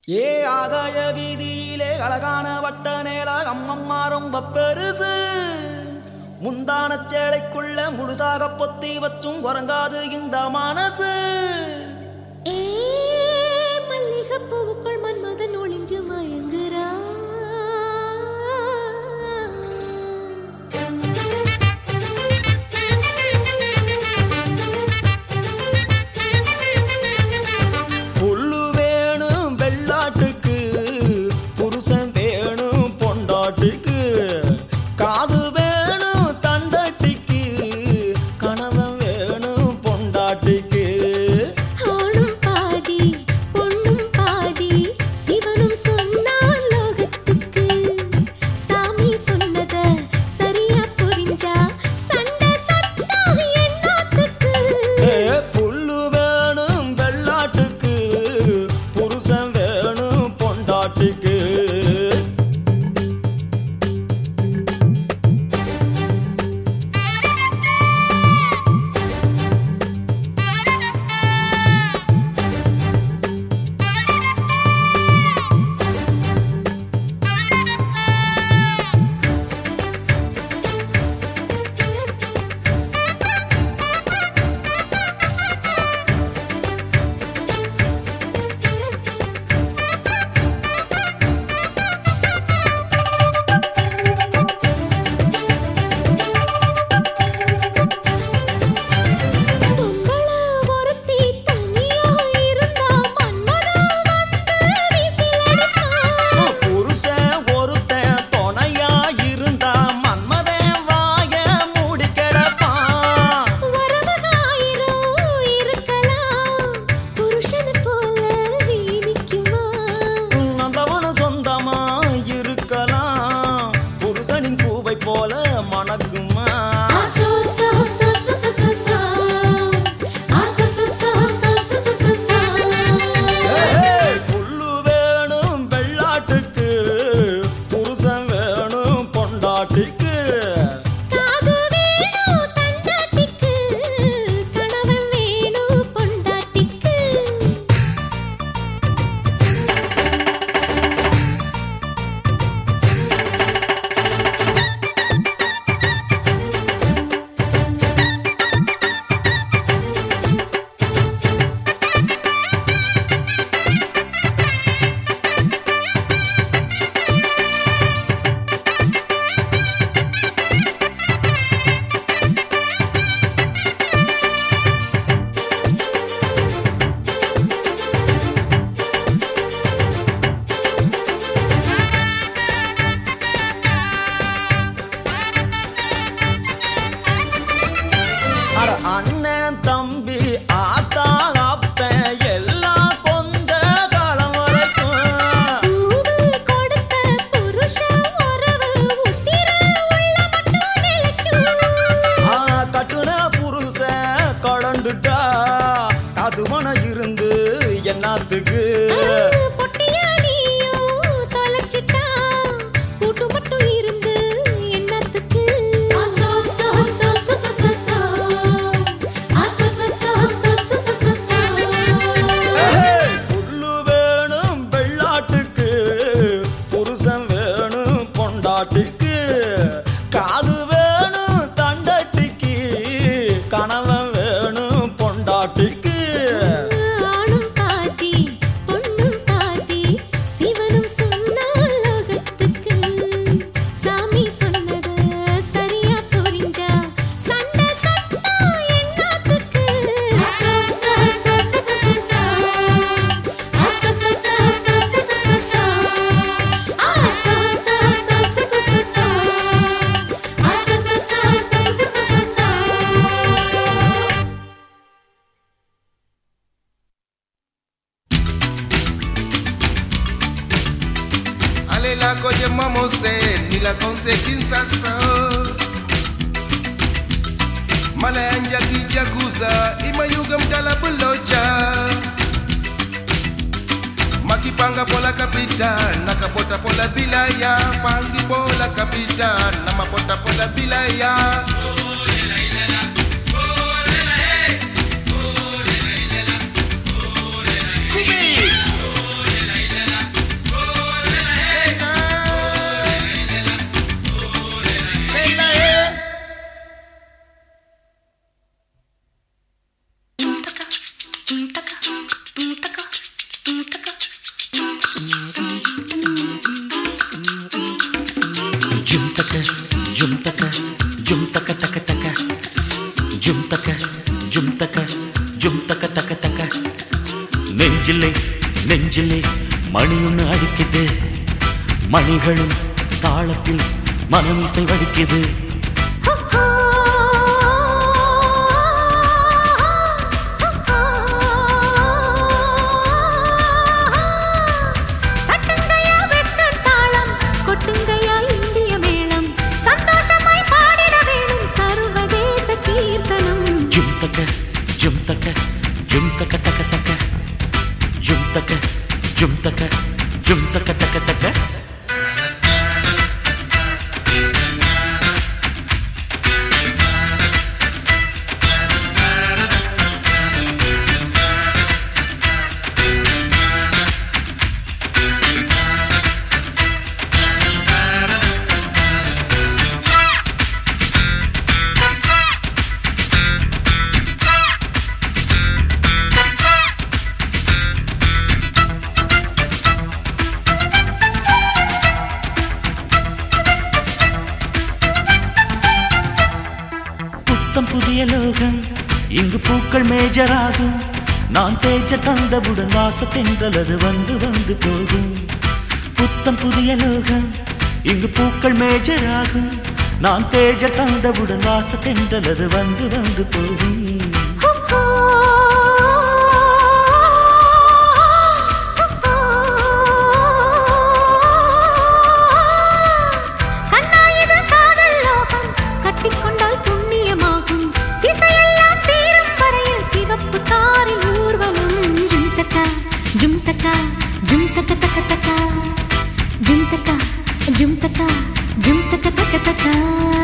ஏ ஆகாய வீதியிலே அழகான வட்ட நேர அம்மம்மா ரொம்ப பெருசு முந்தான சேலைக்குள்ள முழுதாக பொத்தி வச்சும் உறங்காது இந்த மனசு ஏ மல்லிகைப்பூவுக்குள் மன்மதன் ஒளிஞ்சு மயங்குறா புல்லு வேணும் வெள்ளாட்டுக்கு புருஷன் வேணும் பொண்டாட்டிக்கு காது வேணும் தண்டட்டிக்கு கணவன் வேணும் பொண்டாட்டிக்கு ஆணும் பாதி பொண்ணும் பாதி சிவனும் சொன்னான் லோகத்துக்கு சாமி சொன்னத சரியா புரிஞ்சா சண்டை சத்தம் என்னாத்துக்கு ஏ, புல்லு வேணும் வெள்ளாட்டுக்கு புருஷன் வேணும் பொண்டாட்டிக்கு பொம்பள ஒருத்தி தனியா இருந்தா மன்மதன் வந்து விசிலடிப்பான் புருஷன் ஒருத்தன் துணையா இருந்தா மன்மதன் வாய மூடி கிடப்பான் உறவுகாயிரம் இருக்கலாம் புருஷனை போல இனிக்குமா நந்தவனு சொந்தமா இருக்கலாம் புருஷனின் பூவை போல மணக்குமா ஆசோ சோ சோ சோ சோ சோ சோ ஆசோ சோ சோ சோ சோ சோ சோ சோ ஏய், புல்லு வேணும் வெள்ளாட்டுக்கு புருஷன் வேணும் பொண்டாட்டிக்கு காது வேணும் தண்டாட்டிக்கு கணவன் வேணும் பொண்டாட்டிக்கு அட அண்ணன் தம்பி ஆத்தா அப்பன் எல்லாம் கொஞ்ச காலம் வரைக்கும் பூவு கொடுத்த புருஷன் உறவு உசிர உள்ள மட்டும் நிலைக்கும் ஆ, கட்டுன புருஷன் கடந்துட்டா காசு பணம் இருந்து என்னத்துக்கு பொட்டியா நீயும் தொலைச்சிட்டா கூட்டு மட்டும் இருந்து என்னத்துக்கு ஆசோ சோ சோ சோ சோ சோ சோ ஆசோ சோ சோ சோ சோ சோ சோ சோ ஏய், புல்லு வேணும் வெள்ளாட்டுக்கு புருஷன் வேணும் பொண்டாட்டிக்கு காது வேணும் தண்டட்டிக்கு கணவன் வேணும் பொண்டாட்டிக்கு ஆணும் பாதி பொண்ணும் பாதி சிவனும் சொன்னால் லோகத்துக்கு சாமி சொன்னத சரியா புரிஞ்சா சண்டை சத்தம் என்னத்துக்கு ஆசோ சோ சோ சோ சோ சோ சோ ஆசோ சோ சோ சோ சோ சோ சோ சோ ஆசோ சோ சோ சோ சோ சோ சோ ஆசோ சோ சோ சோ சோ சோ சோ சோ alela koye mamose nila konse kinsasa mala yanja kijaguza imayuga mdala buloja makipanga pola kapita nakapota pola bilaya pangi pola kapita namapota pola bilaya Kumi! நெஞ்சிலே மணி ஒன்று அடிக்குது மணிகளும் தாளத்தில் மனமிசை வடிக்குது தட்டுங்கயா வெட்கத் தாளம், கொட்டுங்கயா இந்திய மேளம், சந்தோஷமாய் பாடிட வேணும் சர்வதேச கீர்த்தனம் ஜும் தக்க ஜும் தக்க ஜும் தக்க தக்க தக்க ஜும் தக்க ஜும் தக்க ஜும் தக்க தக்க தக்க புத்தம் புதிய லோகம் இங்கு பூக்கள் மேஜராகும் நான் தேஜ தந்தவுடன் வாசத்தென்றலது வந்து வந்து போகும் புத்தம் புதிய லோகம் இங்கு பூக்கள் மேஜராகும் நான் தேஜ தந்தவுடன் வாசத்தென்றலது வந்து வந்து போகும் கண்ணா இது காதல் லோகம் கட்டிக்கொண்டால் புண்ணியமாகும் திசையெல்லாம் தீரும் வரையில் சிவப்பு காரில் ஊர்வலம் ஜும் தக்கா ஜும் தக்கா ஜும் தக்க தக்க தக்கா ஜும் தக்கா ஜும் தக்கா ஜும் தக்க தக்க தக்கா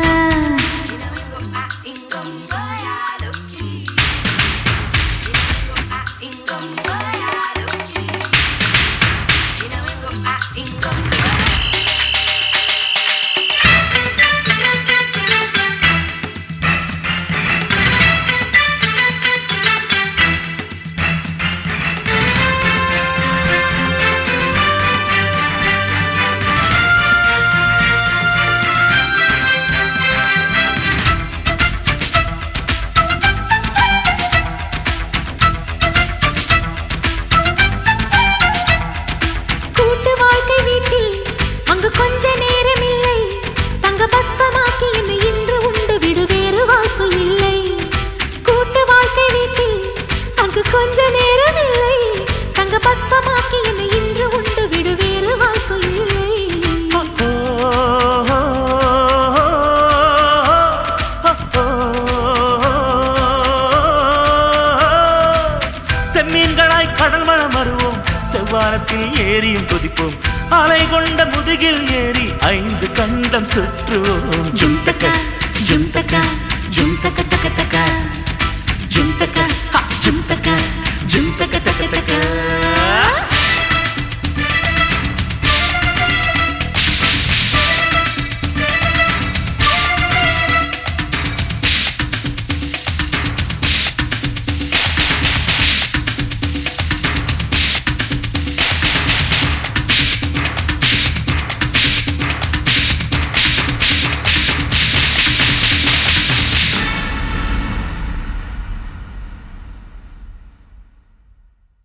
கூட்டு வாழ்க்கை வீட்டில் அங்கு கொஞ்ச நேரம் இல்லை தங்க பஸ்பமாக்கி என்னை இன்று உண்டு விடு வேறு வாய்ப்பு இல்லை கூட்டு வாழ்க்கை வீட்டில் அங்கு கொஞ்ச நேரம் இல்லை தங்க பஸ்பமாக்கி என்னை இன்று உண்டு விடு வேறு வாய்ப்பு இல்லை செம்மீன்களாய் கடல் மணம் வருவோம் செவ்வானத்தில் ஏரியும் குதிப்போம் அலை கொண்ட முதுகில் ஏறி ஐந்து கண்டம் சுற்றுவோம் ஜும் தக்க ஜும் தக்க ஜும் தக்க தக்க தக்க ஜும் தக்க ஹா, ஜும் தக்க ஜும் தக்க தக்க தக்க